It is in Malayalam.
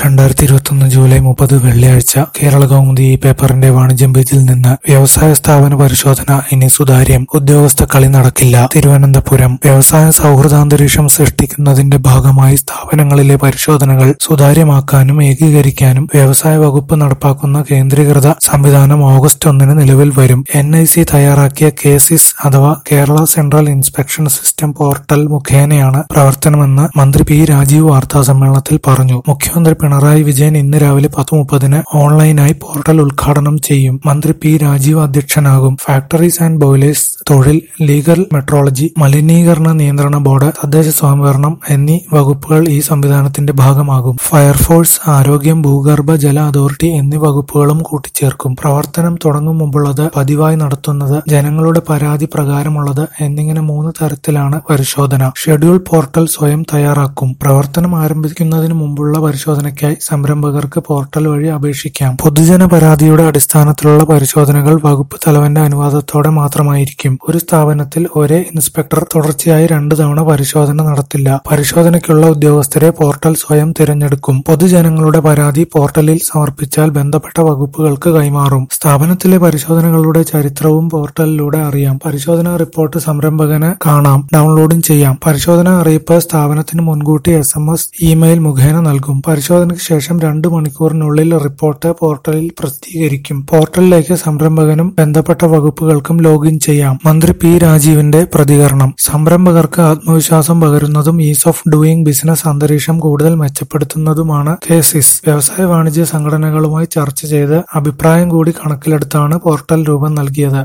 രണ്ടായിരത്തി ഇരുപത്തൊന്ന് ജൂലൈ മുപ്പത് വെള്ളിയാഴ്ച കേരള കൗമുദി ഈ പേപ്പറിന്റെ വാണിജ്യം പേജിൽ നിന്ന് വ്യവസായ സ്ഥാപന പരിശോധന ഇനി സുതാര്യം ഉദ്യോഗസ്ഥ കളി നടക്കില്ല തിരുവനന്തപുരം വ്യവസായ സൗഹൃദാന്തരീക്ഷം സൃഷ്ടിക്കുന്നതിന്റെ ഭാഗമായി സ്ഥാപനങ്ങളിലെ പരിശോധനകൾ സുതാര്യമാക്കാനും ഏകീകരിക്കാനും വ്യവസായ വകുപ്പ് നടപ്പാക്കുന്ന കേന്ദ്രീകൃത സംവിധാനം ഓഗസ്റ്റ് ഒന്നിന് നിലവിൽ വരും എൻ ഐ സി തയ്യാറാക്കിയ കേസിസ് അഥവാ Kerala central inspection system portal മുഖേനയാണ് പ്രവർത്തനമെന്ന് മന്ത്രി പി രാജീവ് വാർത്താസമ്മേളനത്തിൽ പറഞ്ഞു മുഖ്യമന്ത്രി പിണറായി വിജയൻ ഇന്ന് രാവിലെ പത്ത് മുപ്പതിന് ഓൺലൈനായി പോർട്ടൽ ഉദ്ഘാടനം ചെയ്യും മന്ത്രി പി രാജീവ് അധ്യക്ഷനാകും ഫാക്ടറീസ് ആൻഡ് ബോയിലേഴ്സ് തൊഴിൽ ലീഗൽ മെട്രോളജി മലിനീകരണ നിയന്ത്രണ ബോർഡ് തദ്ദേശ സ്വയംഭരണം എന്നീ വകുപ്പുകൾ ഈ സംവിധാനത്തിന്റെ ഭാഗമാകും ഫയർഫോഴ്സ് ആരോഗ്യം ഭൂഗർഭ ജല അതോറിറ്റി എന്നീ വകുപ്പുകളും കൂട്ടിച്ചേർക്കും പ്രവർത്തനം തുടങ്ങും മുമ്പുള്ളത് പതിവായി നടത്തുന്നത് ജനങ്ങളുടെ പരാതി പ്രകാരമുള്ളത് എന്നിങ്ങനെ മൂന്ന് തരത്തിലാണ് പരിശോധന ഷെഡ്യൂൾ പോർട്ടൽ സ്വയം തയ്യാറാക്കും പ്രവർത്തനം ആരംഭിക്കുന്നതിന് മുമ്പുള്ള പരിശോധനയ്ക്കായി സംരംഭകർക്ക് പോർട്ടൽ വഴി അപേക്ഷിക്കാം പൊതുജന പരാതിയുടെ അടിസ്ഥാനത്തിലുള്ള പരിശോധനകൾ വകുപ്പ് തലവന്റെ അനുവാദത്തോടെ മാത്രമായിരിക്കും ഒരു സ്ഥാപനത്തിൽ ഒരേ ഇൻസ്പെക്ടർ തുടർച്ചയായി രണ്ടു തവണ പരിശോധന നടത്തില്ല പരിശോധനയ്ക്കുള്ള ഉദ്യോഗസ്ഥരെ പോർട്ടൽ സ്വയം തിരഞ്ഞെടുക്കും പൊതുജനങ്ങളുടെ പരാതി പോർട്ടലിൽ സമർപ്പിച്ചാൽ ബന്ധപ്പെട്ട വകുപ്പുകൾക്ക് കൈമാറും സ്ഥാപനത്തിലെ പരിശോധനകളുടെ ചരിത്രവും പോർട്ടലിലൂടെ അറിയാം പരിശോധനാ റിപ്പോർട്ട് സംരംഭകന് കാണാം ഡൗൺലോഡും ചെയ്യാം പരിശോധനാ അറിയിപ്പ് സ്ഥാപനത്തിന് മുൻകൂട്ടി എസ് എം എസ് ഇമെയിൽ മുഖേന നൽകും പരിശോധനയ്ക്ക് ശേഷം രണ്ടു മണിക്കൂറിനുള്ളിൽ റിപ്പോർട്ട് പോർട്ടലിൽ പ്രസിദ്ധീകരിക്കും പോർട്ടലിലേക്ക് സംരംഭകനും ബന്ധപ്പെട്ട വകുപ്പുകൾക്കും ലോഗിൻ ചെയ്യാം മന്ത്രി പി രാജീവിന്റെ പ്രതികരണം സംരംഭകർക്ക് ആത്മവിശ്വാസം പകരുന്നതും ഈസ് ഓഫ് ഡൂയിങ് ബിസിനസ് അന്തരീക്ഷം കൂടുതൽ മെച്ചപ്പെടുത്തുന്നതുമാണ് കേസിസ് വ്യവസായ വാണിജ്യ സംഘടനകളുമായി ചർച്ച ചെയ്ത് അഭിപ്രായം കൂടി കണക്കിലെടുത്താണ് പോർട്ടൽ രൂപം നൽകിയത്